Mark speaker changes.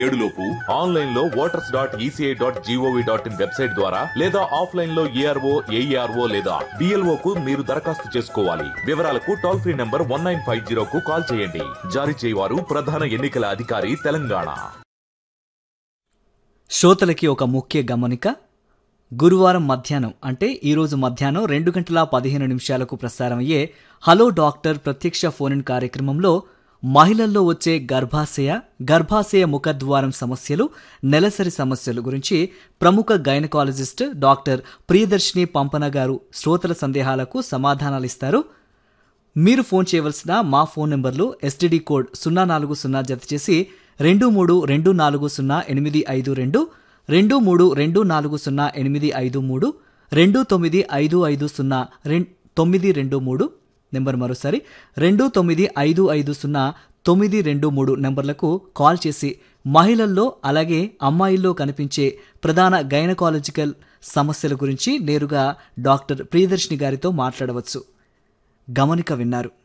Speaker 1: ఏడులోపు online లో voters dot ECI dot GOV dot in website ద్వారా లేదా ఆఫ్లైన్ లో ఏఆర్ఓ ఏఈఆర్ఓ లేదా డిఎల్ఓ కు మీరు దరఖాస్తు చేసుకోవాలి వివరాలకు toll free number one nine five zero కు కాల్ చేయండి జారీ చేయవారు ప్రధాన ఎన్నికల అధికారి తెలంగాణ
Speaker 2: శ్రోతలకి ఒక ముఖ్య గమనిక గురువారం మధ్యాహ్నం అంటే ఈరోజు మధ్యాహ్నం రెండు గంటల పదిహేను నిమిషాలకు ప్రసారమయ్యే హలో డాక్టర్ ప్రత్యక్ష ఫోన్ ఇన్ కార్యక్రమంలో మహిళల్లో వచ్చే గర్భాశయ గర్భాశయ ముఖద్వారం సమస్యలు నెలసరి సమస్యలు గురించి ప్రముఖ గైనకాలజిస్ట్ డాక్టర్ ప్రియదర్శిని పంపన గారు శ్రోతల సందేహాలకు సమాధానాలిస్తారు మీరు ఫోన్ చేయవలసిన మా ఫోన్ నెంబర్లు ఎస్టీడీ కోడ్ సున్నా నాలుగు సున్నా జత చేసి రెండు మూడు రెండు నాలుగు సున్నా ఎనిమిది ఐదు రెండు రెండు మూడు రెండు నాలుగు సున్నా ఎనిమిది ఐదు మూడు రెండు తొమ్మిది ఐదు ఐదు సున్నా రెం తొమ్మిది రెండు మూడు నెంబర్ మరోసారి రెండు తొమ్మిది ఐదు ఐదు సున్నా తొమ్మిది రెండు మూడు నెంబర్లకు కాల్ చేసి మహిళల్లో అలాగే అమ్మాయిల్లో కనిపించే ప్రధాన గైనకాలజికల్ సమస్యల గురించి నేరుగా డాక్టర్ ప్రియదర్శిని గారితో మాట్లాడవచ్చు గమనిక విన్నారు